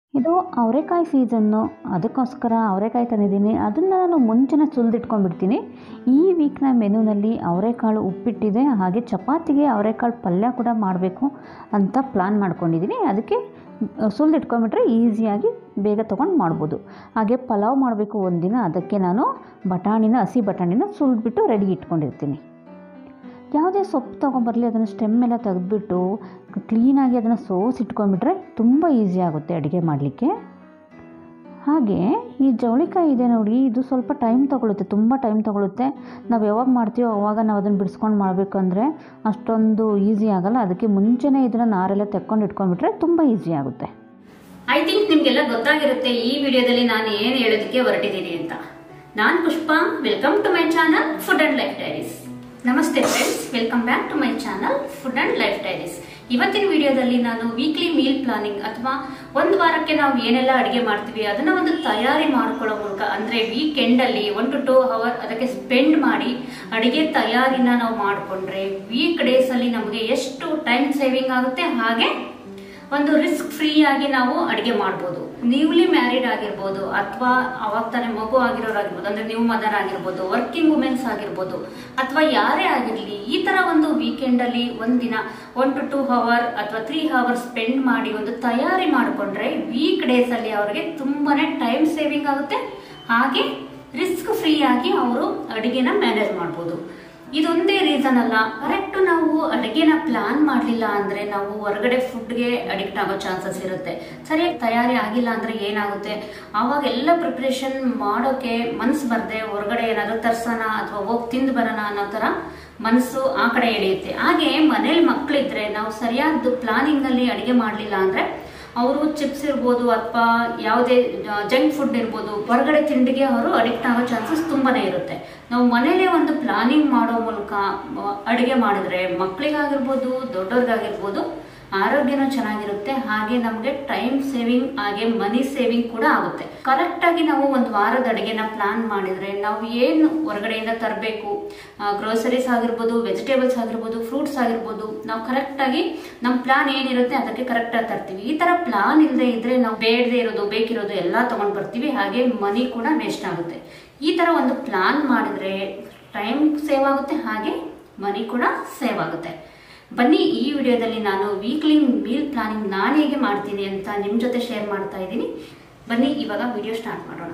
ಇದು ಅವರೆಕಾಯಿ ಸೀಸನ್ನು ಅದಕ್ಕೋಸ್ಕರ ಅವರೆಕಾಯಿ ತಂದಿದ್ದೀನಿ ಅದನ್ನು ನಾನು ಮುಂಚೆನೇ ಸುಲಿದಿಟ್ಕೊಂಡ್ಬಿಡ್ತೀನಿ ಈ ವೀಕ್ನ ಮೆನುನಲ್ಲಿ ಅವರೆಕಾಳು ಉಪ್ಪಿಟ್ಟಿದೆ ಹಾಗೆ ಚಪಾತಿಗೆ ಅವರೆಕಾಳು ಪಲ್ಯ ಕೂಡ ಮಾಡಬೇಕು ಅಂತ ಪ್ಲ್ಯಾನ್ ಮಾಡ್ಕೊಂಡಿದ್ದೀನಿ ಅದಕ್ಕೆ ಸುಲಿದಿಟ್ಕೊಂಡ್ಬಿಟ್ರೆ ಈಸಿಯಾಗಿ ಬೇಗ ತೊಗೊಂಡು ಮಾಡ್ಬೋದು ಹಾಗೆ ಪಲಾವ್ ಮಾಡಬೇಕು ಒಂದಿನ ಅದಕ್ಕೆ ನಾನು ಬಟಾಣಿನ ಹಸಿ ಬಟಾಣಿನ ಸುಲಿದ್ಬಿಟ್ಟು ರೆಡಿ ಇಟ್ಕೊಂಡಿರ್ತೀನಿ ಯಾವುದೇ ಸೊಪ್ಪು ತೊಗೊಂಬರಲಿ ಅದನ್ನು ಸ್ಟೆಮ್ ಎಲ್ಲ ತೆಗೆದ್ಬಿಟ್ಟು ಕ್ಲೀನಾಗಿ ಅದನ್ನು ಸೋಸಿ ಇಟ್ಕೊಂಡ್ಬಿಟ್ರೆ ತುಂಬ ಈಸಿ ಆಗುತ್ತೆ ಅಡುಗೆ ಮಾಡಲಿಕ್ಕೆ ಹಾಗೆ ಈ ಜವಳಿಕಾಯಿ ಇದೆ ನೋಡಿ ಇದು ಸ್ವಲ್ಪ ಟೈಮ್ ತೊಗೊಳುತ್ತೆ ತುಂಬ ಟೈಮ್ ತೊಗೊಳುತ್ತೆ ನಾವು ಯಾವಾಗ ಮಾಡ್ತೀವೋ ಅವಾಗ ನಾವು ಅದನ್ನು ಬಿಡಿಸ್ಕೊಂಡು ಮಾಡಬೇಕು ಅಂದರೆ ಅಷ್ಟೊಂದು ಈಸಿ ಆಗಲ್ಲ ಅದಕ್ಕೆ ಮುಂಚೆನೇ ಇದನ್ನು ನಾರೆಲ್ಲ ತೆಕ್ಕೊಂಡು ಇಟ್ಕೊಂಡ್ಬಿಟ್ರೆ ತುಂಬ ಈಸಿ ಆಗುತ್ತೆ ಐ ಥಿಂಕ್ ನಿಮ್ಗೆಲ್ಲ ಗೊತ್ತಾಗಿರುತ್ತೆ ಈ ವಿಡಿಯೋದಲ್ಲಿ ನಾನು ಏನು ಹೇಳೋದಕ್ಕೆ ಹೊರಟಿದ್ದೀನಿ ಅಂತ ನಾನು Pushpa welcome to my channel food and life diaries ನಮಸ್ತೆ friends welcome back to my channel food and life diaries ಇವತ್ತಿನ ವಿಡಿಯೋದಲ್ಲಿ ನಾನು ವೀಕ್ಲಿ ಮೀಲ್ ಪ್ಲಾನಿಂಗ್ ಅಥವಾ ಒಂದು ವಾರಕ್ಕೆ ನಾವು ಏನೆಲ್ಲ ಅಡುಗೆ ಮಾಡ್ತೀವಿ ಅದನ್ನ ಒಂದು ತಯಾರಿ ಮಾಡ್ಕೊಳ್ಳೋ ಮೂಲಕ ಅಂದ್ರೆ ವೀಕೆಂಡ್ ಅಲ್ಲಿ ಒನ್ ಟು ಟೂ ಅವರ್ ಅದಕ್ಕೆ ಸ್ಪೆಂಡ್ ಮಾಡಿ ಅಡುಗೆ ತಯಾರಿನ ನಾವು ಮಾಡಿಕೊಂಡ್ರೆ ವೀಕ್ ಡೇಸ್ ಅಲ್ಲಿ ನಮಗೆ ಎಷ್ಟು ಟೈಮ್ ಸೇವಿಂಗ್ ಆಗುತ್ತೆ ಹಾಗೆ ಒಂದು ರಿಸ್ಕ್ ಫ್ರೀ ಆಗಿ ನಾವು ಅಡುಗೆ ಮಾಡ್ಬೋದು ನ್ಯೂಲಿ ಮ್ಯಾರಿಡ್ ಆಗಿರ್ಬೋದು ಅಥವಾ ಅವಾಗ ತಾನೇ ಮಗು ಆಗಿರೋರಾಗಿರ್ಬೋದು ಅಂದ್ರೆ ನ್ಯೂ ಮದರ್ ಆಗಿರ್ಬೋದು ವರ್ಕಿಂಗ್ ವುಮೆನ್ಸ್ ಆಗಿರ್ಬೋದು ಅಥವಾ ಯಾರೇ ಆಗಿರಲಿ ಈ ತರ ಒಂದು ವೀಕೆಂಡ್ ಅಲ್ಲಿ ಒಂದಿನ ಒನ್ ಟು ಟೂ ಅವರ್ ಅಥವಾ ತ್ರೀ ಅವರ್ ಸ್ಪೆಂಡ್ ಮಾಡಿ ಒಂದು ತಯಾರಿ ಮಾಡಿಕೊಂಡ್ರೆ ವೀಕ್ ಡೇಸ್ ಅಲ್ಲಿ ಅವರಿಗೆ ತುಂಬಾನೇ ಟೈಮ್ ಸೇವಿಂಗ್ ಆಗುತ್ತೆ ಹಾಗೆ ರಿಸ್ಕ್ ಫ್ರೀ ಆಗಿ ಅವರು ಅಡುಗೆನ ಮ್ಯಾನೇಜ್ ಮಾಡ್ಬೋದು ಇದೊಂದೇ ರೀಸನ್ ಅಲ್ಲ ಕರೆಕ್ಟ್ ನಾವು ಅಡುಗೆನ ಪ್ಲಾನ್ ಮಾಡಲಿಲ್ಲ ಅಂದ್ರೆ ನಾವು ಹೊರಗಡೆ ಫುಡ್ಗೆ ಅಡಿಕ್ಟ್ ಆಗೋ ಚಾನ್ಸಸ್ ಇರುತ್ತೆ ಸರಿಯಾಗಿ ತಯಾರಿ ಆಗಿಲ್ಲ ಅಂದ್ರೆ ಏನಾಗುತ್ತೆ ಆವಾಗ ಎಲ್ಲ ಪ್ರಿಪ್ರೇಷನ್ ಮಾಡೋಕೆ ಮನ್ಸು ಬರ್ದೆ ಹೊರಗಡೆ ಏನಾದರೂ ತರ್ಸೋಣ ಅಥವಾ ಹೋಗಿ ತಿಂದು ಬರೋಣ ಅನ್ನೋ ಥರ ಮನಸ್ಸು ಆ ಕಡೆ ಎಳೆಯುತ್ತೆ ಹಾಗೆ ಮನೇಲಿ ಮಕ್ಕಳಿದ್ರೆ ನಾವು ಸರಿಯಾದ ಪ್ಲಾನಿಂಗ್ ನಲ್ಲಿ ಅಡುಗೆ ಮಾಡಲಿಲ್ಲ ಅಂದ್ರೆ ಅವರು ಚಿಪ್ಸ್ ಇರ್ಬೋದು ಅಥವಾ ಯಾವುದೇ ಜಂಕ್ ಫುಡ್ ಇರ್ಬೋದು ಹೊರಗಡೆ ತಿಂಡಿಗೆ ಅವರು ಅಡಿಕ್ಟ್ ಆಗೋ ಚಾನ್ಸಸ್ ತುಂಬಾನೇ ಇರುತ್ತೆ ನಾವು ಮನೇಲೆ ಒಂದು ಪ್ಲಾನಿಂಗ್ ಮಾಡೋ ಮೂಲಕ ಅಡುಗೆ ಮಾಡಿದ್ರೆ ಮಕ್ಕಳಿಗಾಗಿರ್ಬೋದು ದೊಡ್ಡವ್ರಿಗಾಗಿರ್ಬೋದು ಆರೋಗ್ಯನೂ ಚೆನ್ನಾಗಿರುತ್ತೆ ಹಾಗೆ ನಮಗೆ ಟೈಮ್ ಸೇವಿಂಗ್ ಹಾಗೆ ಮನಿ ಸೇವಿಂಗ್ ಕೂಡ ಆಗುತ್ತೆ ಕರೆಕ್ಟ್ ಆಗಿ ನಾವು ಒಂದು ವಾರದ ಅಡುಗೆನ ಪ್ಲಾನ್ ಮಾಡಿದ್ರೆ ನಾವು ಏನು ಹೊರಗಡೆಯಿಂದ ತರಬೇಕು ಗ್ರೋಸರೀಸ್ ಆಗಿರ್ಬೋದು ವೆಜಿಟೇಬಲ್ಸ್ ಆಗಿರ್ಬೋದು ಫ್ರೂಟ್ಸ್ ಆಗಿರ್ಬೋದು ನಾವು ಕರೆಕ್ಟ್ ಆಗಿ ನಮ್ಮ ಪ್ಲಾನ್ ಏನಿರುತ್ತೆ ಅದಕ್ಕೆ ಕರೆಕ್ಟ್ ಆಗಿ ತರ್ತೀವಿ ಈ ತರ ಪ್ಲಾನ್ ಇಲ್ಲದೆ ಇದ್ರೆ ನಾವು ಬೇಡದೆ ಇರೋದು ಬೇಕಿರೋದು ಎಲ್ಲ ತಗೊಂಡ್ ಬರ್ತೀವಿ ಹಾಗೆ ಮನಿ ಕೂಡ ವೇಸ್ಟ್ ಆಗುತ್ತೆ ಈ ತರ ಒಂದು ಪ್ಲಾನ್ ಮಾಡಿದ್ರೆ ಟೈಮ್ ಸೇವ್ ಆಗುತ್ತೆ ಹಾಗೆ ಮನಿ ಕೂಡ ಸೇವ್ ಆಗುತ್ತೆ ಬನ್ನಿ ಈ ವಿಡಿಯೋದಲ್ಲಿ ನಾನು ವೀಕ್ಲಿ ಮೀಲ್ ಪ್ಲಾನಿಂಗ್ ನಾನು ಹೇಗೆ ಮಾಡ್ತೀನಿ ಅಂತ ನಿಮ್ಮ ಜೊತೆ ಶೇರ್ ಮಾಡ್ತಾ ಇದ್ದೀನಿ ಬನ್ನಿ ಇವಾಗ ವಿಡಿಯೋ ಸ್ಟಾರ್ಟ್ ಮಾಡೋಣ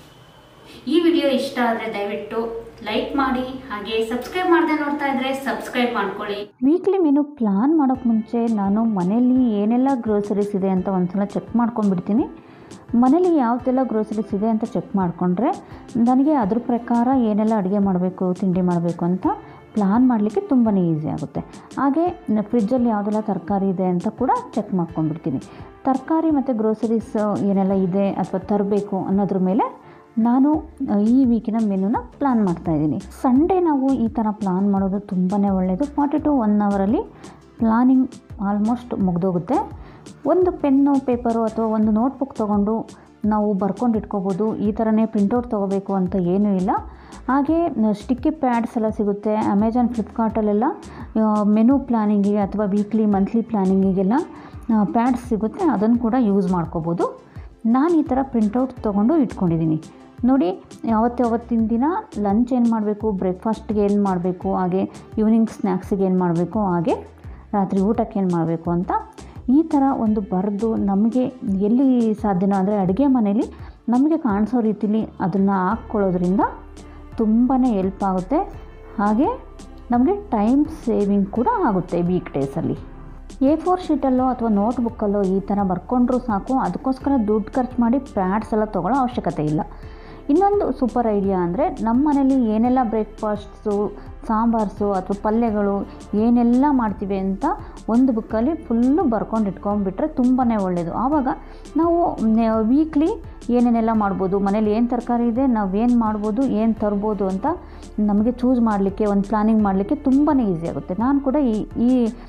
ಈ ವಿಡಿಯೋ ಇಷ್ಟ ಆದರೆ ದಯವಿಟ್ಟು ಲೈಕ್ ಮಾಡಿ ಹಾಗೆ ಸಬ್ಸ್ಕ್ರೈಬ್ ಮಾಡದೆ ನೋಡ್ತಾ ಇದ್ರೆ ಸಬ್ಸ್ಕ್ರೈಬ್ ಮಾಡ್ಕೊಳ್ಳಿ ವೀಕ್ಲಿ ಮೆನು ಪ್ಲಾನ್ ಮಾಡೋಕ್ಕೆ ಮುಂಚೆ ನಾನು ಮನೇಲಿ ಏನೆಲ್ಲ ಗ್ರೋಸರೀಸ್ ಇದೆ ಅಂತ ಒಂದ್ಸಲ ಚೆಕ್ ಮಾಡ್ಕೊಂಡ್ಬಿಡ್ತೀನಿ ಮನೇಲಿ ಯಾವುದೆಲ್ಲ ಗ್ರೋಸರೀಸ್ ಇದೆ ಅಂತ ಚೆಕ್ ಮಾಡಿಕೊಂಡ್ರೆ ನನಗೆ ಅದ್ರ ಪ್ರಕಾರ ಏನೆಲ್ಲ ಅಡುಗೆ ಮಾಡಬೇಕು ತಿಂಡಿ ಮಾಡಬೇಕು ಅಂತ ಪ್ಲಾನ್ ಮಾಡಲಿಕ್ಕೆ ತುಂಬಾ ಈಸಿ ಆಗುತ್ತೆ ಹಾಗೆ ಫ್ರಿಜ್ಜಲ್ಲಿ ಯಾವುದೆಲ್ಲ ತರಕಾರಿ ಇದೆ ಅಂತ ಕೂಡ ಚೆಕ್ ಮಾಡ್ಕೊಂಡ್ಬಿಡ್ತೀನಿ ತರಕಾರಿ ಮತ್ತು ಗ್ರೋಸರೀಸ್ ಏನೆಲ್ಲ ಇದೆ ಅಥವಾ ತರಬೇಕು ಅನ್ನೋದ್ರ ಮೇಲೆ ನಾನು ಈ ವೀಕಿನ ಮೆನುನ ಪ್ಲಾನ್ ಮಾಡ್ತಾಯಿದ್ದೀನಿ ಸಂಡೇ ನಾವು ಈ ಥರ ಪ್ಲಾನ್ ಮಾಡೋದು ತುಂಬಾ ಒಳ್ಳೆಯದು ಫಾರ್ಟಿ ಟು ಒನ್ ಅವರಲ್ಲಿ ಪ್ಲಾನಿಂಗ್ ಆಲ್ಮೋಸ್ಟ್ ಮುಗ್ದೋಗುತ್ತೆ ಒಂದು ಪೆನ್ನು ಪೇಪರು ಅಥವಾ ಒಂದು ನೋಟ್ಬುಕ್ ತೊಗೊಂಡು ನಾವು ಬರ್ಕೊಂಡು ಇಟ್ಕೋಬೋದು ಈ ಥರನೇ ಪ್ರಿಂಟೌಟ್ ತೊಗೋಬೇಕು ಅಂತ ಏನೂ ಇಲ್ಲ ಹಾಗೆ ಸ್ಟಿಕ್ಕಿ ಪ್ಯಾಡ್ಸ್ ಎಲ್ಲ ಸಿಗುತ್ತೆ ಅಮೆಜಾನ್ ಫ್ಲಿಪ್ಕಾರ್ಟಲ್ಲೆಲ್ಲ ಮೆನು ಪ್ಲಾನಿಂಗಿಗೆ ಅಥವಾ ವೀಕ್ಲಿ ಮಂತ್ಲಿ ಪ್ಲಾನಿಂಗಿಗೆಲ್ಲ ಪ್ಯಾಡ್ಸ್ ಸಿಗುತ್ತೆ ಅದನ್ನು ಕೂಡ ಯೂಸ್ ಮಾಡ್ಕೋಬೋದು ನಾನು ಈ ಥರ ಪ್ರಿಂಟೌಟ್ ತೊಗೊಂಡು ಇಟ್ಕೊಂಡಿದ್ದೀನಿ ನೋಡಿ ಯಾವತ್ತೇ ಅವತ್ತಿನ ದಿನ ಲಂಚ್ ಏನು ಮಾಡಬೇಕು ಬ್ರೇಕ್ಫಾಸ್ಟ್ಗೆ ಏನು ಮಾಡಬೇಕು ಹಾಗೆ ಈವ್ನಿಂಗ್ ಸ್ನ್ಯಾಕ್ಸಿಗೆ ಏನು ಮಾಡಬೇಕು ಹಾಗೆ ರಾತ್ರಿ ಊಟಕ್ಕೆ ಏನು ಮಾಡಬೇಕು ಅಂತ ಈ ಥರ ಒಂದು ಬರೆದು ನಮಗೆ ಎಲ್ಲಿ ಸಾಧ್ಯನೋ ಅಂದರೆ ಅಡುಗೆ ಮನೇಲಿ ನಮಗೆ ಕಾಣಿಸೋ ರೀತಿಲಿ ಅದನ್ನು ಹಾಕ್ಕೊಳ್ಳೋದ್ರಿಂದ ತುಂಬಾ ಎಲ್ಪ್ ಆಗುತ್ತೆ ಹಾಗೆ ನಮಗೆ ಟೈಮ್ ಸೇವಿಂಗ್ ಕೂಡ ಆಗುತ್ತೆ ವೀಕ್ ಡೇಸಲ್ಲಿ ಎ ಫೋರ್ ಶೀಟಲ್ಲೋ ಅಥವಾ ನೋಟ್ಬುಕ್ಕಲ್ಲೋ ಈ ಥರ ಬರ್ಕೊಂಡ್ರೂ ಸಾಕು ಅದಕ್ಕೋಸ್ಕರ ದುಡ್ಡು ಖರ್ಚು ಮಾಡಿ ಪ್ಯಾಡ್ಸ್ ಎಲ್ಲ ತೊಗೊಳ್ಳೋ ಅವಶ್ಯಕತೆ ಇಲ್ಲ ಇನ್ನೊಂದು ಸೂಪರ್ ಐಡಿಯಾ ಅಂದರೆ ನಮ್ಮ ಮನೇಲಿ ಏನೆಲ್ಲ ಬ್ರೇಕ್ಫಾಸ್ಟ್ಸು ಸಾಂಬಾರ್ಸು ಅಥವಾ ಪಲ್ಯಗಳು ಏನೆಲ್ಲ ಮಾಡ್ತೀವಿ ಅಂತ ಒಂದು ಬುಕ್ಕಲ್ಲಿ ಫುಲ್ಲು ಬರ್ಕೊಂಡು ಇಟ್ಕೊಂಡ್ಬಿಟ್ರೆ ತುಂಬಾ ಒಳ್ಳೆಯದು ಆವಾಗ ನಾವು ವೀಕ್ಲಿ ಏನೇನೆಲ್ಲ ಮಾಡ್ಬೋದು ಮನೇಲಿ ಏನು ತರಕಾರಿ ಇದೆ ನಾವು ಏನು ಮಾಡ್ಬೋದು ಏನು ತರ್ಬೋದು ಅಂತ ನಮಗೆ ಚೂಸ್ ಮಾಡಲಿಕ್ಕೆ ಒಂದು ಪ್ಲಾನಿಂಗ್ ಮಾಡಲಿಕ್ಕೆ ತುಂಬಾ ಈಸಿ ಆಗುತ್ತೆ ನಾನು ಕೂಡ ಈ ಈ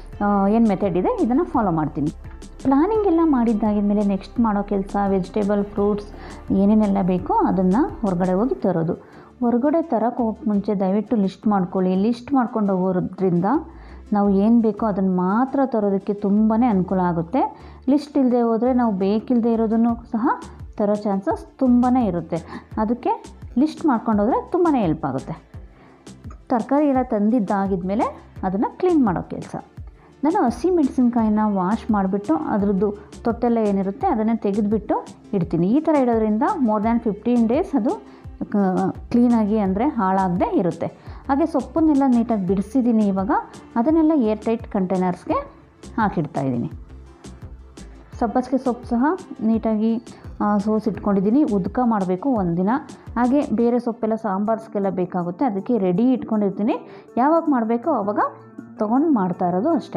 ಏನು ಮೆಥಡ್ ಇದೆ ಇದನ್ನು ಫಾಲೋ ಮಾಡ್ತೀನಿ ಪ್ಲಾನಿಂಗ್ ಎಲ್ಲ ಮಾಡಿದ್ದಾಗಿದ್ಮೇಲೆ ನೆಕ್ಸ್ಟ್ ಮಾಡೋ ಕೆಲಸ ವೆಜಿಟೇಬಲ್ ಫ್ರೂಟ್ಸ್ ಏನೇನೆಲ್ಲ ಬೇಕೋ ಅದನ್ನು ಹೊರಗಡೆ ಹೋಗಿ ತರೋದು ಹೊರಗಡೆ ತರೋಕ್ಕೆ ಹೋಗೋಕ್ಕೆ ಮುಂಚೆ ದಯವಿಟ್ಟು ಲಿಸ್ಟ್ ಮಾಡ್ಕೊಳ್ಳಿ ಲಿಸ್ಟ್ ಮಾಡ್ಕೊಂಡು ಹೋಗೋದ್ರಿಂದ ನಾವು ಏನು ಬೇಕೋ ಅದನ್ನು ಮಾತ್ರ ತರೋದಕ್ಕೆ ತುಂಬಾ ಅನುಕೂಲ ಆಗುತ್ತೆ ಲಿಸ್ಟ್ ಇಲ್ಲದೆ ಹೋದರೆ ನಾವು ಬೇಕಿಲ್ಲದೆ ಇರೋದನ್ನು ಸಹ ತರೋ ಚಾನ್ಸಸ್ ತುಂಬಾ ಇರುತ್ತೆ ಅದಕ್ಕೆ ಲಿಸ್ಟ್ ಮಾಡ್ಕೊಂಡು ಹೋದರೆ ತುಂಬಾ ಹೆಲ್ಪ್ ಆಗುತ್ತೆ ತರಕಾರಿ ಎಲ್ಲ ತಂದಿದ್ದಾಗಿದ್ಮೇಲೆ ಅದನ್ನು ಕ್ಲೀನ್ ಮಾಡೋ ಕೆಲಸ ನಾನು ಹಸಿ ಮೆಣಸಿನ್ಕಾಯಿನ ವಾಶ್ ಮಾಡಿಬಿಟ್ಟು ಅದರದ್ದು ತೊಟ್ಟೆಲ್ಲ ಏನಿರುತ್ತೆ ಅದನ್ನು ತೆಗೆದುಬಿಟ್ಟು ಇಡ್ತೀನಿ ಈ ಥರ ಇಡೋದ್ರಿಂದ ಮೋರ್ ದ್ಯಾನ್ ಫಿಫ್ಟೀನ್ ಡೇಸ್ ಅದು ಕ್ಲೀನಾಗಿ ಅಂದರೆ ಹಾಳಾಗದೆ ಇರುತ್ತೆ ಹಾಗೆ ಸೊಪ್ಪನ್ನೆಲ್ಲ ನೀಟಾಗಿ ಬಿಡಿಸಿದ್ದೀನಿ ಇವಾಗ ಅದನ್ನೆಲ್ಲ ಏರ್ ಟೈಟ್ ಕಂಟೈನರ್ಸ್ಗೆ ಹಾಕಿಡ್ತಾ ಇದ್ದೀನಿ ಸಬ್ಬಸಿಗೆ ಸೊಪ್ಪು ಸಹ ನೀಟಾಗಿ ಸೋಸಿಟ್ಕೊಂಡಿದ್ದೀನಿ ಉದ್ಕ ಮಾಡಬೇಕು ಒಂದಿನ ಹಾಗೆ ಬೇರೆ ಸೊಪ್ಪೆಲ್ಲ ಸಾಂಬಾರ್ಸ್ಗೆಲ್ಲ ಬೇಕಾಗುತ್ತೆ ಅದಕ್ಕೆ ರೆಡಿ ಇಟ್ಕೊಂಡಿರ್ತೀನಿ ಯಾವಾಗ ಮಾಡಬೇಕೋ ಆವಾಗ ತೊಗೊಂಡು ಮಾಡ್ತಾ ಇರೋದು ಅಷ್ಟೇ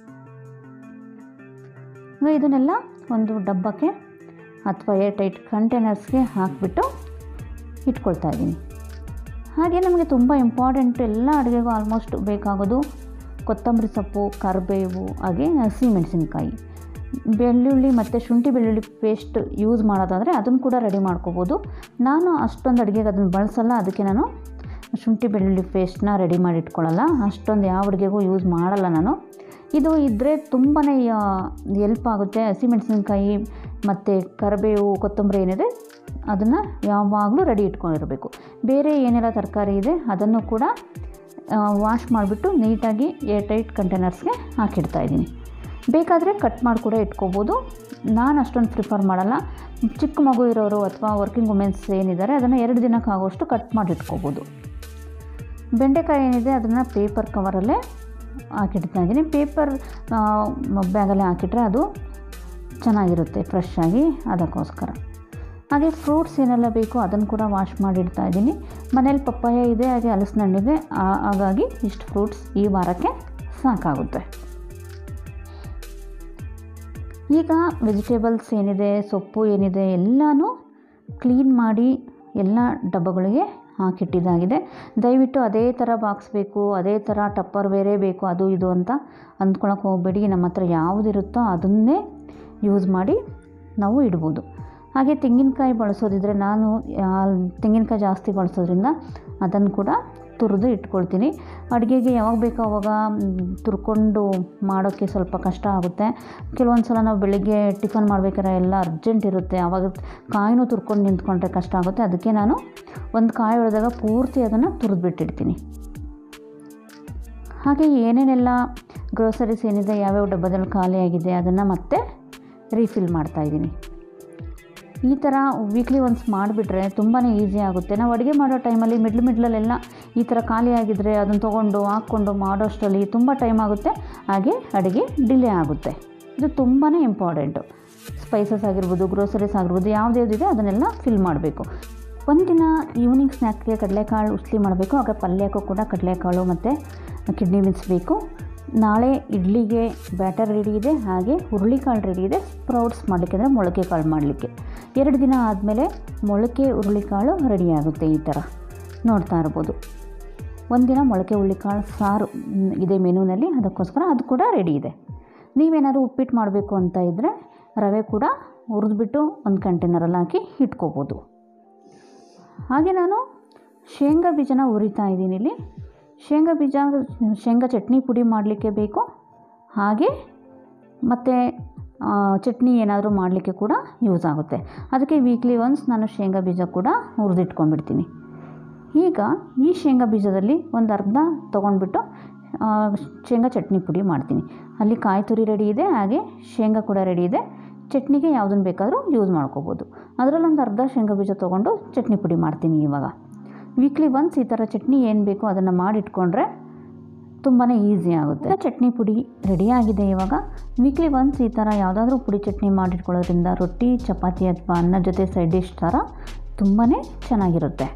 ಈಗ ಇದನ್ನೆಲ್ಲ ಒಂದು ಡಬ್ಬಕ್ಕೆ ಅಥವಾ ಏರ್ ಟೈಟ್ ಕಂಟೈನರ್ಸ್ಗೆ ಹಾಕಿಬಿಟ್ಟು ಇಟ್ಕೊಳ್ತಾ ಇದ್ದೀನಿ ಹಾಗೆ ನಮಗೆ ತುಂಬ ಇಂಪಾರ್ಟೆಂಟ್ ಎಲ್ಲ ಅಡುಗೆಗೂ ಆಲ್ಮೋಸ್ಟ್ ಬೇಕಾಗೋದು ಕೊತ್ತಂಬರಿ ಸೊಪ್ಪು ಕರಿಬೇವು ಹಾಗೆ ಹಸಿಮೆಣಸಿನ್ಕಾಯಿ ಬೆಳ್ಳುಳ್ಳಿ ಮತ್ತು ಶುಂಠಿ ಬೆಳ್ಳುಳ್ಳಿ ಪೇಸ್ಟ್ ಯೂಸ್ ಮಾಡೋದಾದರೆ ಅದನ್ನು ಕೂಡ ರೆಡಿ ಮಾಡ್ಕೋಬೋದು ನಾನು ಅಷ್ಟೊಂದು ಅಡುಗೆಗೆ ಅದನ್ನು ಬಳಸಲ್ಲ ಅದಕ್ಕೆ ನಾನು ಶುಂಠಿ ಬೆಳ್ಳುಳ್ಳಿ ಪೇಸ್ಟ್ನ ರೆಡಿ ಮಾಡಿ ಇಟ್ಕೊಳ್ಳಲ್ಲ ಅಷ್ಟೊಂದು ಯಾವ ಅಡುಗೆಗೂ ಯೂಸ್ ಮಾಡಲ್ಲ ನಾನು ಇದು ಇದ್ದರೆ ತುಂಬಾ ಎಲ್ಪ್ ಆಗುತ್ತೆ ಹಸಿಮೆಣಸಿನ್ಕಾಯಿ ಮತ್ತು ಕರಿಬೇವು ಕೊತ್ತಂಬರಿ ಏನಿದೆ ಅದನ್ನು ಯಾವಾಗಲೂ ರೆಡಿ ಇಟ್ಕೊಂಡಿರಬೇಕು ಬೇರೆ ಏನೆಲ್ಲ ತರಕಾರಿ ಇದೆ ಅದನ್ನು ಕೂಡ ವಾಶ್ ಮಾಡಿಬಿಟ್ಟು ನೀಟಾಗಿ ಏರ್ ಟೈಟ್ ಕಂಟೈನರ್ಸ್ಗೆ ಹಾಕಿಡ್ತಾ ಇದ್ದೀನಿ ಬೇಕಾದರೆ ಕಟ್ ಮಾಡಿ ಕೂಡ ಇಟ್ಕೋಬೋದು ನಾನು ಅಷ್ಟೊಂದು ಪ್ರಿಫರ್ ಮಾಡಲ್ಲ ಚಿಕ್ಕ ಮಗು ಇರೋರು ಅಥವಾ ವರ್ಕಿಂಗ್ ವುಮೆನ್ಸ್ ಏನಿದ್ದಾರೆ ಅದನ್ನು ಎರಡು ದಿನಕ್ಕಾಗುವಷ್ಟು ಕಟ್ ಮಾಡಿ ಇಟ್ಕೋಬೋದು ಬೆಂಡೆಕಾಯಿ ಏನಿದೆ ಅದನ್ನು ಪೇಪರ್ ಕವರಲ್ಲೇ ಹಾಕಿಡ್ತಾ ಇದ್ದೀನಿ ಪೇಪರ್ ಬ್ಯಾಗಲ್ಲೇ ಹಾಕಿಟ್ರೆ ಅದು ಚೆನ್ನಾಗಿರುತ್ತೆ ಫ್ರೆಶ್ ಆಗಿ ಅದಕ್ಕೋಸ್ಕರ ಹಾಗೆ ಫ್ರೂಟ್ಸ್ ಏನೆಲ್ಲ ಬೇಕೋ ಅದನ್ನು ಕೂಡ ವಾಶ್ ಮಾಡಿಡ್ತಾ ಇದ್ದೀನಿ ಮನೇಲಿ ಪಪ್ಪಾಯ ಇದೆ ಹಾಗೆ ಹಲಸಿನ ಹಣ್ಣಿದೆ ಹಾಗಾಗಿ ಇಷ್ಟು ಫ್ರೂಟ್ಸ್ ಈ ವಾರಕ್ಕೆ ಸಾಕಾಗುತ್ತೆ ಈಗ ವೆಜಿಟೇಬಲ್ಸ್ ಏನಿದೆ ಸೊಪ್ಪು ಏನಿದೆ ಎಲ್ಲನೂ ಕ್ಲೀನ್ ಮಾಡಿ ಎಲ್ಲ ಡಬ್ಬಗಳಿಗೆ ಹಾಕಿಟ್ಟಿದ್ದಾಗಿದೆ ದಯವಿಟ್ಟು ಅದೇ ಥರ ಬಾಕ್ಸ್ ಬೇಕು ಅದೇ ಥರ ಟಪ್ಪರ್ ಬೇರೆ ಬೇಕು ಅದು ಇದು ಅಂತ ಅಂದ್ಕೊಳಕ್ಕೆ ಹೋಗಬೇಡಿ ನಮ್ಮ ಹತ್ರ ಯಾವುದಿರುತ್ತೋ ಅದನ್ನೇ ಯೂಸ್ ಮಾಡಿ ನಾವು ಇಡ್ಬೋದು ಹಾಗೆ ತೆಂಗಿನಕಾಯಿ ಬಳಸೋದಿದ್ರೆ ನಾನು ತೆಂಗಿನಕಾಯಿ ಜಾಸ್ತಿ ಬಳಸೋದ್ರಿಂದ ಅದನ್ನು ಕೂಡ ತುರಿದು ಇಟ್ಕೊಳ್ತೀನಿ ಅಡುಗೆಗೆ ಯಾವಾಗ ಬೇಕೋ ಅವಾಗ ತುರ್ಕೊಂಡು ಮಾಡೋಕ್ಕೆ ಸ್ವಲ್ಪ ಕಷ್ಟ ಆಗುತ್ತೆ ಕೆಲವೊಂದು ಸಲ ನಾವು ಬೆಳಿಗ್ಗೆ ಟಿಫನ್ ಮಾಡ್ಬೇಕಾದ್ರೆ ಎಲ್ಲ ಅರ್ಜೆಂಟ್ ಇರುತ್ತೆ ಆವಾಗ ಕಾಯಿನೂ ತುರ್ಕೊಂಡು ನಿಂತ್ಕೊಂಡ್ರೆ ಕಷ್ಟ ಆಗುತ್ತೆ ಅದಕ್ಕೆ ನಾನು ಒಂದು ಕಾಯಿ ಹೊಡೆದಾಗ ಪೂರ್ತಿ ಅದನ್ನು ತುರಿದ್ಬಿಟ್ಟಿರ್ತೀನಿ ಹಾಗೆ ಏನೇನೆಲ್ಲ ಗ್ರೋಸರೀಸ್ ಏನಿದೆ ಯಾವ್ಯಾವ ಡಬ್ಬದಲ್ಲಿ ಖಾಲಿಯಾಗಿದೆ ಅದನ್ನು ಮತ್ತೆ ರೀಫಿಲ್ ಮಾಡ್ತಾಯಿದ್ದೀನಿ ಈ ಥರ ವೀಕ್ಲಿ ಒನ್ಸ್ ಮಾಡಿಬಿಟ್ರೆ ತುಂಬಾ ಈಸಿ ಆಗುತ್ತೆ ನಾವು ಅಡುಗೆ ಮಾಡೋ ಟೈಮಲ್ಲಿ ಮಿಡ್ಲ್ ಮಿಡ್ಲಲ್ಲೆಲ್ಲ ಈ ಥರ ಖಾಲಿ ಆಗಿದ್ದರೆ ಅದನ್ನು ತೊಗೊಂಡು ಹಾಕ್ಕೊಂಡು ಮಾಡೋಷ್ಟರಲ್ಲಿ ತುಂಬ ಟೈಮ್ ಆಗುತ್ತೆ ಹಾಗೆ ಅಡುಗೆ ಡಿಲೇ ಆಗುತ್ತೆ ಇದು ತುಂಬಾ ಇಂಪಾರ್ಟೆಂಟು ಸ್ಪೈಸಸ್ ಆಗಿರ್ಬೋದು ಗ್ರೋಸರೀಸ್ ಆಗಿರ್ಬೋದು ಯಾವುದ್ಯಾವುದಿದೆ ಅದನ್ನೆಲ್ಲ ಫಿಲ್ ಮಾಡಬೇಕು ಒಂದಿನ ಈವ್ನಿಂಗ್ ಸ್ನ್ಯಾಕ್ಗೆ ಕಡಲೆಕಾಳು ಉಸ್ಲಿ ಮಾಡಬೇಕು ಆಗ ಪಲ್ಯಕ್ಕೂ ಕೂಡ ಕಡಲೆಕಾಳು ಮತ್ತು ಕಿಡ್ನಿ ಬೀನ್ಸ್ ಬೇಕು ನಾಳೆ ಇಡ್ಲಿಗೆ ಬ್ಯಾಟರ್ ರೆಡಿ ಇದೆ ಹಾಗೆ ಹುರುಳಿಕಾಳು ರೆಡಿ ಇದೆ ಸ್ಪ್ರೌಟ್ಸ್ ಮಾಡಲಿಕ್ಕೆ ಅಂದರೆ ಮೊಳಕೆ ಕಾಳು ಮಾಡಲಿಕ್ಕೆ ಎರಡು ದಿನ ಆದಮೇಲೆ ಮೊಳಕೆ ಹುರುಳಿಕಾಳು ರೆಡಿ ಆಗುತ್ತೆ ಈ ಥರ ನೋಡ್ತಾ ಇರ್ಬೋದು ಒಂದಿನ ಮೊಳಕೆ ಹುರುಳಿಕಾಳು ಸಾರು ಇದೆ ಮೆನುನಲ್ಲಿ ಅದಕ್ಕೋಸ್ಕರ ಅದು ಕೂಡ ರೆಡಿ ಇದೆ ನೀವೇನಾದ್ರು ಉಪ್ಪಿಟ್ಟು ಮಾಡಬೇಕು ಅಂತ ಇದ್ದರೆ ರವೆ ಕೂಡ ಹುರಿದ್ಬಿಟ್ಟು ಒಂದು ಕಂಟೈನರಲ್ಲಿ ಹಾಕಿ ಇಟ್ಕೋಬೋದು ಹಾಗೆ ನಾನು ಶೇಂಗಾ ಬೀಜನ ಹುರಿತಾ ಇದ್ದೀನಿ ಇಲ್ಲಿ ಶೇಂಗಾ ಬೀಜ ಶೇಂಗಾ ಚಟ್ನಿ ಪುಡಿ ಮಾಡಲಿಕ್ಕೆ ಬೇಕು ಹಾಗೆ ಮತ್ತು ಚಟ್ನಿ ಏನಾದರೂ ಮಾಡಲಿಕ್ಕೆ ಕೂಡ ಯೂಸ್ ಆಗುತ್ತೆ ಅದಕ್ಕೆ ವೀಕ್ಲಿ ಒನ್ಸ್ ನಾನು ಶೇಂಗಾ ಬೀಜ ಕೂಡ ಹುರಿದಿಟ್ಕೊಂಡ್ಬಿಡ್ತೀನಿ ಈಗ ಈ ಶೇಂಗಾ ಬೀಜದಲ್ಲಿ ಒಂದು ಅರ್ಧ ತೊಗೊಂಡ್ಬಿಟ್ಟು ಶೇಂಗಾ ಚಟ್ನಿ ಪುಡಿ ಮಾಡ್ತೀನಿ ಅಲ್ಲಿ ಕಾಯಿ ತುರಿ ರೆಡಿ ಇದೆ ಹಾಗೆ ಶೇಂಗಾ ಕೂಡ ರೆಡಿ ಇದೆ ಚಟ್ನಿಗೆ ಯಾವುದನ್ನು ಬೇಕಾದರೂ ಯೂಸ್ ಮಾಡ್ಕೋಬೋದು ಅದರಲ್ಲೊಂದು ಅರ್ಧ ಶೇಂಗಾ ಬೀಜ ತೊಗೊಂಡು ಚಟ್ನಿ ಪುಡಿ ಮಾಡ್ತೀನಿ ಇವಾಗ ವೀಕ್ಲಿ ಒನ್ಸ್ ಈ ಥರ ಚಟ್ನಿ ಏನು ಬೇಕೋ ಅದನ್ನು ಮಾಡಿಟ್ಕೊಂಡ್ರೆ ತುಂಬಾ ಈಸಿ ಆಗುತ್ತೆ ಚಟ್ನಿ ಪುಡಿ ರೆಡಿಯಾಗಿದೆ ಇವಾಗ ವೀಕ್ಲಿ ಒನ್ಸ್ ಈ ಥರ ಯಾವುದಾದ್ರೂ ಪುಡಿ ಚಟ್ನಿ ಮಾಡಿಟ್ಕೊಳ್ಳೋದ್ರಿಂದ ರೊಟ್ಟಿ ಚಪಾತಿ ಅಥವಾ ಅನ್ನ ಜೊತೆ ಸೈಡ್ ಡಿಶ್ ಥರ ತುಂಬಾ ಚೆನ್ನಾಗಿರುತ್ತೆ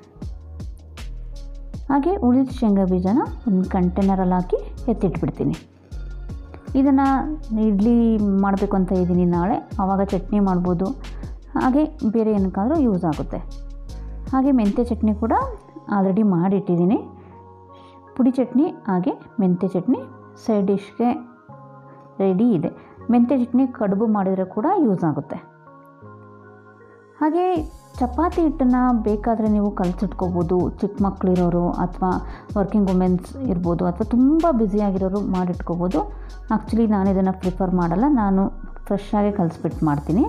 ಹಾಗೆ ಉಳಿದ ಶೇಂಗಾ ಬೀಜನ ಒಂದು ಕಂಟೈನರಲ್ಲಿ ಹಾಕಿ ಎತ್ತಿಟ್ಬಿಡ್ತೀನಿ ಇದನ್ನು ಇಡ್ಲಿ ಮಾಡಬೇಕು ಅಂತ ಇದ್ದೀನಿ ನಾಳೆ ಆವಾಗ ಚಟ್ನಿ ಮಾಡ್ಬೋದು ಹಾಗೆ ಬೇರೆ ಏನಕ್ಕಾದರೂ ಯೂಸ್ ಆಗುತ್ತೆ ಹಾಗೆ ಮೆಂತ್ಯ ಚಟ್ನಿ ಕೂಡ ಆಲ್ರೆಡಿ ಮಾಡಿಟ್ಟಿದ್ದೀನಿ ಪುಡಿ ಚಟ್ನಿ ಹಾಗೆ ಮೆಂತ್ಯ ಚಟ್ನಿ ಸೈಡ್ ಡಿಶ್ಗೆ ರೆಡಿ ಇದೆ ಮೆಂತ್ಯ ಚಟ್ನಿ ಕಡುಬು ಮಾಡಿದರೆ ಕೂಡ ಯೂಸ್ ಆಗುತ್ತೆ ಹಾಗೆ ಚಪಾತಿ ಹಿಟ್ಟನ್ನು ಬೇಕಾದರೆ ನೀವು ಕಲಸಿಟ್ಕೋಬೋದು ಚಿಕ್ಕ ಮಕ್ಕಳಿರೋರು ಅಥವಾ ವರ್ಕಿಂಗ್ ವುಮೆನ್ಸ್ ಇರ್ಬೋದು ಅಥವಾ ತುಂಬ ಬ್ಯುಸಿಯಾಗಿರೋರು ಮಾಡಿಟ್ಕೋಬೋದು ಆ್ಯಕ್ಚುಲಿ ನಾನು ಇದನ್ನು ಪ್ರಿಫರ್ ಮಾಡಲ್ಲ ನಾನು ಫ್ರೆಶ್ ಆಗಿ ಕಲಿಸ್ಬಿಟ್ಟು ಮಾಡ್ತೀನಿ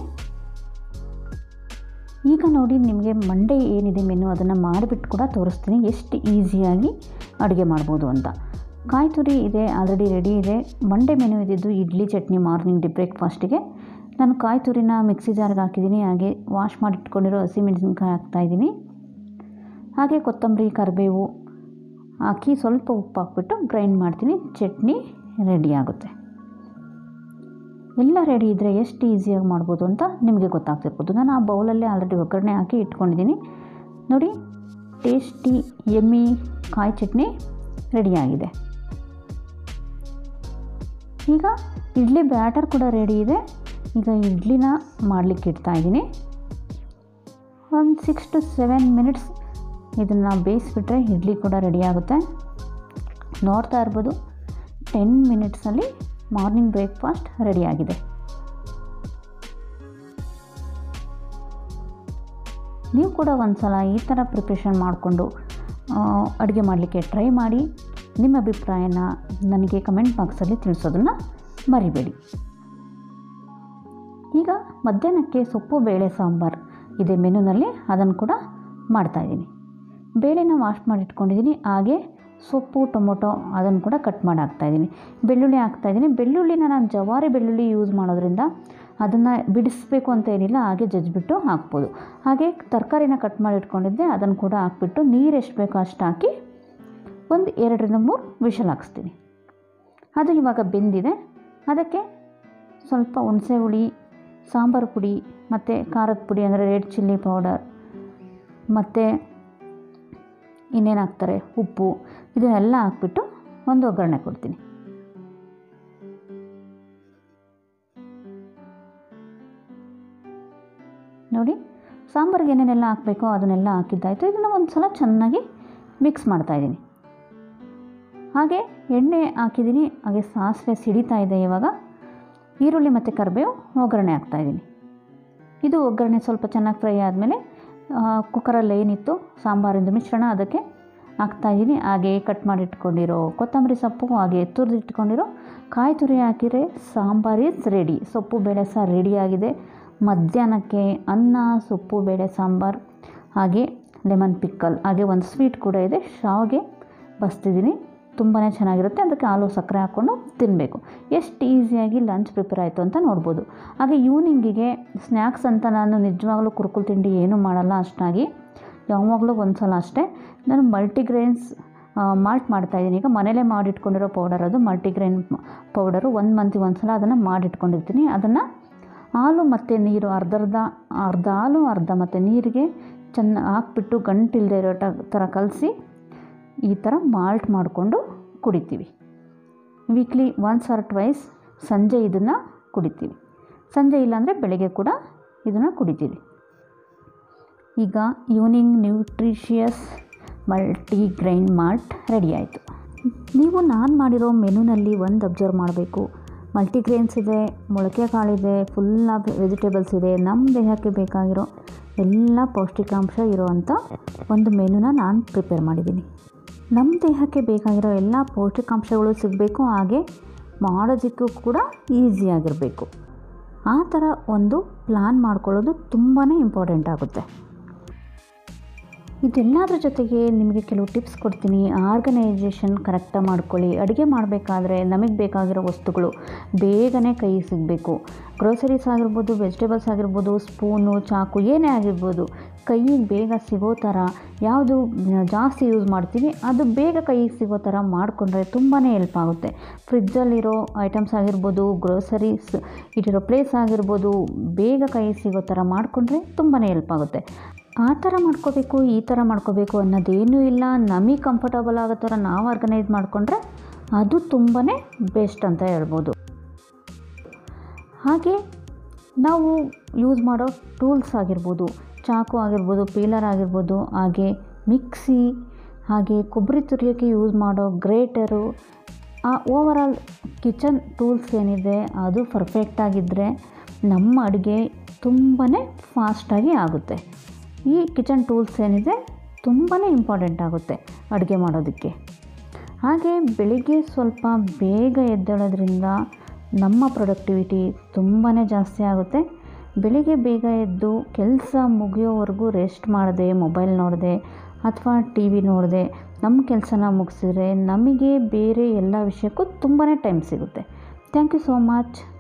ಈಗ ನೋಡಿ ನಿಮಗೆ ಮಂಡೇ ಏನಿದೆ ಮೆನು ಅದನ್ನು ಮಾಡಿಬಿಟ್ಟು ಕೂಡ ತೋರಿಸ್ತೀನಿ ಎಷ್ಟು ಈಸಿಯಾಗಿ ಅಡುಗೆ ಮಾಡ್ಬೋದು ಅಂತ ಕಾಯಿ ತುರಿ ಇದೆ ಆಲ್ರೆಡಿ ರೆಡಿ ಇದೆ ಮಂಡೇ ಮೆನು ಇದ್ದಿದ್ದು ಇಡ್ಲಿ ಚಟ್ನಿ ಮಾರ್ನಿಂಗ್ ಡಿ ಬ್ರೇಕ್ಫಾಸ್ಟಿಗೆ ನಾನು ಕಾಯಿ ತುರಿನ ಮಿಕ್ಸಿ ಜಾರ್ಗೆ ಹಾಕಿದ್ದೀನಿ ಹಾಗೆ ವಾಶ್ ಮಾಡಿ ಇಟ್ಕೊಂಡಿರೋ ಹಸಿಮೆಣಸಿನ್ಕಾಯಿ ಹಾಕ್ತಾಯಿದ್ದೀನಿ ಹಾಗೆ ಕೊತ್ತಂಬರಿ ಕರಿಬೇವು ಹಾಕಿ ಸ್ವಲ್ಪ ಉಪ್ಪು ಹಾಕ್ಬಿಟ್ಟು ಗ್ರೈಂಡ್ ಮಾಡ್ತೀನಿ ಚಟ್ನಿ ರೆಡಿ ಆಗುತ್ತೆ ಎಲ್ಲ ರೆಡಿ ಇದ್ದರೆ ಎಷ್ಟು ಈಸಿಯಾಗಿ ಮಾಡ್ಬೋದು ಅಂತ ನಿಮಗೆ ಗೊತ್ತಾಗ್ತಿರ್ಬೋದು ನಾನು ಆ ಬೌಲಲ್ಲೇ ಆಲ್ರೆಡಿ ಒಗ್ಗರಣೆ ಹಾಕಿ ಇಟ್ಕೊಂಡಿದ್ದೀನಿ ನೋಡಿ ಟೇಸ್ಟಿ ಎಮ್ಮಿ ಕಾಯಿ ಚಟ್ನಿ ರೆಡಿಯಾಗಿದೆ ಈಗ ಇಡ್ಲಿ ಬ್ಯಾಟರ್ ಕೂಡ ರೆಡಿ ಇದೆ ಈಗ ಇಡ್ಲಿನ ಮಾಡಲಿಕ್ಕೆ ಇಡ್ತಾ ಇದ್ದೀನಿ ಒಂದು ಸಿಕ್ಸ್ ಟು ಸೆವೆನ್ ಮಿನಿಟ್ಸ್ ಇದನ್ನು ಬೇಯಿಸ್ಬಿಟ್ರೆ ಇಡ್ಲಿ ಕೂಡ ರೆಡಿ ಆಗುತ್ತೆ ನೋಡ್ತಾ ಇರ್ಬೋದು ಟೆನ್ ಮಿನಿಟ್ಸಲ್ಲಿ ಮಾರ್ನಿಂಗ್ ಬ್ರೇಕ್ಫಾಸ್ಟ್ ರೆಡಿಯಾಗಿದೆ ನೀವು ಕೂಡ ಒಂದು ಸಲ ಈ ಥರ ಪ್ರಿಪ್ರೇಷನ್ ಮಾಡಿಕೊಂಡು ಅಡುಗೆ ಮಾಡಲಿಕ್ಕೆ ಟ್ರೈ ಮಾಡಿ ನಿಮ್ಮ ಅಭಿಪ್ರಾಯನ ನನಗೆ ಕಮೆಂಟ್ ಬಾಕ್ಸಲ್ಲಿ ತಿಳಿಸೋದನ್ನು ಮರಿಬೇಡಿ ಈಗ ಮಧ್ಯಾಹ್ನಕ್ಕೆ ಸೊಪ್ಪು ಬೇಳೆ ಸಾಂಬಾರು ಇದೆ ಮೆನುನಲ್ಲಿ ಅದನ್ನು ಕೂಡ ಮಾಡ್ತಾಯಿದ್ದೀನಿ ಬೇಳೆನ ವಾಶ್ ಮಾಡಿ ಇಟ್ಕೊಂಡಿದ್ದೀನಿ ಹಾಗೆ ಸೊಪ್ಪು ಟೊಮೊಟೊ ಅದನ್ನು ಕೂಡ ಕಟ್ ಮಾಡಿ ಹಾಕ್ತಾಯಿದ್ದೀನಿ ಬೆಳ್ಳುಳ್ಳಿ ಹಾಕ್ತಾಯಿದ್ದೀನಿ ಬೆಳ್ಳುಳ್ಳಿನ ನಾನು ಜವಾರಿ ಬೆಳ್ಳುಳ್ಳಿ ಯೂಸ್ ಮಾಡೋದ್ರಿಂದ ಅದನ್ನು ಬಿಡಿಸ್ಬೇಕು ಅಂತ ಏನಿಲ್ಲ ಹಾಗೆ ಜಜ್ಜಿಬಿಟ್ಟು ಹಾಕ್ಬೋದು ಹಾಗೆ ತರಕಾರಿನ ಕಟ್ ಮಾಡಿ ಇಟ್ಕೊಂಡಿದ್ದೆ ಅದನ್ನು ಕೂಡ ಹಾಕ್ಬಿಟ್ಟು ನೀರು ಎಷ್ಟು ಬೇಕೋ ಅಷ್ಟು ಹಾಕಿ ಒಂದು ಎರಡರಿಂದ ಮೂರು ವಿಷಲ್ ಹಾಕ್ಸ್ತೀನಿ ಅದು ಇವಾಗ ಬೆಂದಿದೆ ಅದಕ್ಕೆ ಸ್ವಲ್ಪ ಹುಣಸೆ ಹುಳಿ ಸಾಂಬಾರು ಪುಡಿ ಮತ್ತು ಖಾರದ ಪುಡಿ ಅಂದರೆ ರೆಡ್ ಚಿಲ್ಲಿ ಪೌಡರ್ ಮತ್ತು ಇನ್ನೇನು ಹಾಕ್ತಾರೆ ಉಪ್ಪು ಇದನ್ನೆಲ್ಲ ಹಾಕ್ಬಿಟ್ಟು ಒಂದು ಒಗ್ಗರಣೆ ಕೊಡ್ತೀನಿ ನೋಡಿ ಸಾಂಬಾರಿಗೆ ಏನೇನೆಲ್ಲ ಹಾಕಬೇಕೋ ಅದನ್ನೆಲ್ಲ ಹಾಕಿದ್ದಾಯಿತು ಇದನ್ನು ಒಂದು ಸಲ ಚೆನ್ನಾಗಿ ಮಿಕ್ಸ್ ಮಾಡ್ತಾಯಿದ್ದೀನಿ ಹಾಗೆ ಎಣ್ಣೆ ಹಾಕಿದ್ದೀನಿ ಹಾಗೆ ಸಾಸಿವೆ ಸಿಡಿತಾ ಇದೆ ಇವಾಗ ಈರುಳ್ಳಿ ಮತ್ತು ಕರಿಬೇವು ಒಗ್ಗರಣೆ ಹಾಕ್ತಾಯಿದ್ದೀನಿ ಇದು ಒಗ್ಗರಣೆ ಸ್ವಲ್ಪ ಚೆನ್ನಾಗಿ ಫ್ರೈ ಆದಮೇಲೆ ಕುಕ್ಕರಲ್ಲಿ ಏನಿತ್ತು ಸಾಂಬಾರಿಂದು ಮಿಶ್ರಣ ಅದಕ್ಕೆ ಹಾಕ್ತಾಯಿದ್ದೀನಿ ಹಾಗೆ ಕಟ್ ಮಾಡಿ ಇಟ್ಕೊಂಡಿರೋ ಕೊತ್ತಂಬರಿ ಸೊಪ್ಪು ಹಾಗೆ ತುರಿದಿಟ್ಕೊಂಡಿರೋ ಕಾಯಿ ತುರಿ ಹಾಕಿದರೆ ಸಾಂಬಾರು ಇಸ್ ರೆಡಿ ಸೊಪ್ಪು ಬೇಳೆ ಸಾರು ರೆಡಿಯಾಗಿದೆ ಮಧ್ಯಾಹ್ನಕ್ಕೆ ಅನ್ನ ಸೊಪ್ಪು ಬೇಳೆ ಸಾಂಬಾರು ಹಾಗೆ ಲೆಮನ್ ಪಿಕ್ಕಲ್ ಹಾಗೆ ಒಂದು ಸ್ವೀಟ್ ಕೂಡ ಇದೆ ಶಾವಿಗೆ ಬಸ್ತಿದ್ದೀನಿ ತುಂಬಾ ಚೆನ್ನಾಗಿರುತ್ತೆ ಅದಕ್ಕೆ ಹಾಲು ಸಕ್ಕರೆ ಹಾಕ್ಕೊಂಡು ತಿನ್ನಬೇಕು ಎಷ್ಟು ಈಸಿಯಾಗಿ ಲಂಚ್ ಪ್ರಿಪೇರ್ ಆಯಿತು ಅಂತ ನೋಡ್ಬೋದು ಹಾಗೆ ಈವ್ನಿಂಗಿಗೆ ಸ್ನ್ಯಾಕ್ಸ್ ಅಂತ ನಾನು ನಿಜವಾಗ್ಲೂ ಕುರ್ಕುಲ್ ತಿಂಡಿ ಏನೂ ಮಾಡಲ್ಲ ಅಷ್ಟಾಗಿ ಯಾವಾಗಲೂ ಒಂದು ಸಲ ಅಷ್ಟೇ ನಾನು ಮಲ್ಟಿಗ್ರೇನ್ಸ್ ಮಾಲ್ಟ್ ಮಾಡ್ತಾಯಿದ್ದೀನಿ ಈಗ ಮನೇಲೇ ಮಾಡಿಟ್ಕೊಂಡಿರೋ ಪೌಡರ್ ಅದು ಮಲ್ಟಿಗ್ರೇನ್ ಪೌಡರು ಒಂದು ಮಂತಿಗೆ ಒಂದು ಸಲ ಅದನ್ನು ಮಾಡಿಟ್ಕೊಂಡಿರ್ತೀನಿ ಅದನ್ನು ಹಾಲು ಮತ್ತು ನೀರು ಅರ್ಧರ್ಧ ಅರ್ಧ ಹಾಲು ಅರ್ಧ ಮತ್ತು ನೀರಿಗೆ ಚೆನ್ನ ಹಾಕ್ಬಿಟ್ಟು ಗಂಟಿಲ್ಲದೆ ಇರೋ ಥರ ಕಲಸಿ ಈ ಥರ ಮಾಲ್ಟ್ ಮಾಡಿಕೊಂಡು ಕುಡಿತೀವಿ ವೀಕ್ಲಿ ಒನ್ಸ್ ಆರ್ ಟ್ವೈಸ್ ಸಂಜೆ ಇದನ್ನು ಕುಡಿತೀವಿ ಸಂಜೆ ಇಲ್ಲಾಂದರೆ ಬೆಳಗ್ಗೆ ಕೂಡ ಇದನ್ನು ಕುಡಿತೀವಿ ಈಗ evening nutritious multigrain malt ready ಆಯಿತು ನೀವು ನಾನು ಮಾಡಿರೋ ಮೆನುನಲ್ಲಿ ಒಂದು ಅಬ್ಸರ್ವ್ ಮಾಡಬೇಕು ಮಲ್ಟಿಗ್ರೇನ್ಸ್ ಇದೆ ಮೊಳಕೆ ಕಾಳಿದೆ ಫುಲ್ ಆಫ್ ವೆಜಿಟೇಬಲ್ಸ್ ಇದೆ ನಮ್ಮ ದೇಹಕ್ಕೆ ಬೇಕಾಗಿರೋ ಎಲ್ಲ ಪೌಷ್ಟಿಕಾಂಶ ಇರೋವಂಥ ಒಂದು ಮೆನುನ ನಾನು ಪ್ರಿಪೇರ್ ಮಾಡಿದ್ದೀನಿ ನಮ್ಮ ದೇಹಕ್ಕೆ ಬೇಕಾಗಿರೋ ಎಲ್ಲ ಪೌಷ್ಟಿಕಾಂಶಗಳು ಸಿಗಬೇಕು ಹಾಗೆ ಮಾಡೋದಕ್ಕೂ ಕೂಡ ಈಸಿಯಾಗಿರಬೇಕು ಆ ಥರ ಒಂದು ಪ್ಲ್ಯಾನ್ ಮಾಡ್ಕೊಳ್ಳೋದು ತುಂಬಾ ಇಂಪಾರ್ಟೆಂಟ್ ಆಗುತ್ತೆ ಇದೆಲ್ಲದ್ರ ಜೊತೆಗೆ ನಿಮಗೆ ಕೆಲವು ಟಿಪ್ಸ್ ಕೊಡ್ತೀನಿ ಆರ್ಗನೈಜೇಷನ್ ಕರೆಕ್ಟಾಗಿ ಮಾಡ್ಕೊಳ್ಳಿ ಅಡುಗೆ ಮಾಡಬೇಕಾದ್ರೆ ನಮಗೆ ಬೇಕಾಗಿರೋ ವಸ್ತುಗಳು ಬೇಗನೆ ಕೈಗೆ ಸಿಗಬೇಕು ಗ್ರೋಸರೀಸ್ ಆಗಿರ್ಬೋದು ವೆಜಿಟೇಬಲ್ಸ್ ಆಗಿರ್ಬೋದು ಸ್ಪೂನು ಚಾಕು ಏನೇ ಆಗಿರ್ಬೋದು ಕೈಗೆ ಬೇಗ ಸಿಗೋ ಥರ ಯಾವುದು ಜಾಸ್ತಿ ಯೂಸ್ ಮಾಡ್ತೀವಿ ಅದು ಬೇಗ ಕೈಗೆ ಸಿಗೋ ಥರ ಮಾಡಿಕೊಂಡ್ರೆ ತುಂಬಾ ಹೆಲ್ಪ್ ಆಗುತ್ತೆ ಫ್ರಿಜ್ಜಲ್ಲಿರೋ ಐಟಮ್ಸ್ ಆಗಿರ್ಬೋದು ಗ್ರೋಸರೀಸ್ ಇಟ್ಟಿರೋ ಪ್ಲೇಸ್ ಆಗಿರ್ಬೋದು ಬೇಗ ಕೈಗೆ ಸಿಗೋ ಥರ ಮಾಡಿಕೊಂಡ್ರೆ ತುಂಬಾ ಹೆಲ್ಪ್ ಆಗುತ್ತೆ ಆ ಥರ ಮಾಡ್ಕೋಬೇಕು ಈ ಥರ ಮಾಡ್ಕೋಬೇಕು ಅನ್ನೋದೇನೂ ಇಲ್ಲ ನಮಗೆ ಕಂಫರ್ಟಬಲ್ ಆಗೋ ಥರ ನಾವು ಆರ್ಗನೈಸ್ ಮಾಡಿಕೊಂಡ್ರೆ ಅದು ತುಂಬಾ ಬೆಸ್ಟ್ ಅಂತ ಹೇಳ್ಬೋದು ಹಾಗೆ ನಾವು ಯೂಸ್ ಮಾಡೋ ಟೂಲ್ಸ್ ಆಗಿರ್ಬೋದು ಚಾಕು ಆಗಿರ್ಬೋದು ಪೀಲರ್ ಆಗಿರ್ಬೋದು ಹಾಗೆ ಮಿಕ್ಸಿ ಹಾಗೆ ಕೊಬ್ಬರಿ ತುರಿಯೋಕ್ಕೆ ಯೂಸ್ ಮಾಡೋ ಗ್ರೇಟರು ಆ ಓವರಾಲ್ ಕಿಚನ್ ಟೂಲ್ಸ್ ಏನಿದೆ ಅದು ಪರ್ಫೆಕ್ಟಾಗಿದ್ದರೆ ನಮ್ಮ ಅಡುಗೆ ತುಂಬಾ ಫಾಸ್ಟಾಗಿ ಆಗುತ್ತೆ ಈ ಕಿಚನ್ ಟೂಲ್ಸ್ ಏನಿದೆ ತುಂಬಾ ಇಂಪಾರ್ಟೆಂಟ್ ಆಗುತ್ತೆ ಅಡುಗೆ ಮಾಡೋದಕ್ಕೆ ಹಾಗೆ ಬೆಳಿಗ್ಗೆ ಸ್ವಲ್ಪ ಬೇಗ ಎದ್ದೇಳೋದ್ರಿಂದ ನಮ್ಮ ಪ್ರೊಡಕ್ಟಿವಿಟಿ ತುಂಬಾ ಜಾಸ್ತಿ ಆಗುತ್ತೆ ಬೆಳಿಗ್ಗೆ ಬೇಗ ಎದ್ದು ಕೆಲಸ ಮುಗಿಯೋವರೆಗೂ ರೆಸ್ಟ್ ಮಾಡದೆ ಮೊಬೈಲ್ ನೋಡದೆ ಅಥವಾ ಟಿ ವಿ ನೋಡದೆ ನಮ್ಮ ಕೆಲಸನ ಮುಗಿಸಿದ್ರೆ ನಮಗೆ ಬೇರೆ ಎಲ್ಲ ವಿಷಯಕ್ಕೂ ತುಂಬಾ ಟೈಮ್ ಸಿಗುತ್ತೆ ಥ್ಯಾಂಕ್ ಯು ಸೋ ಮಚ್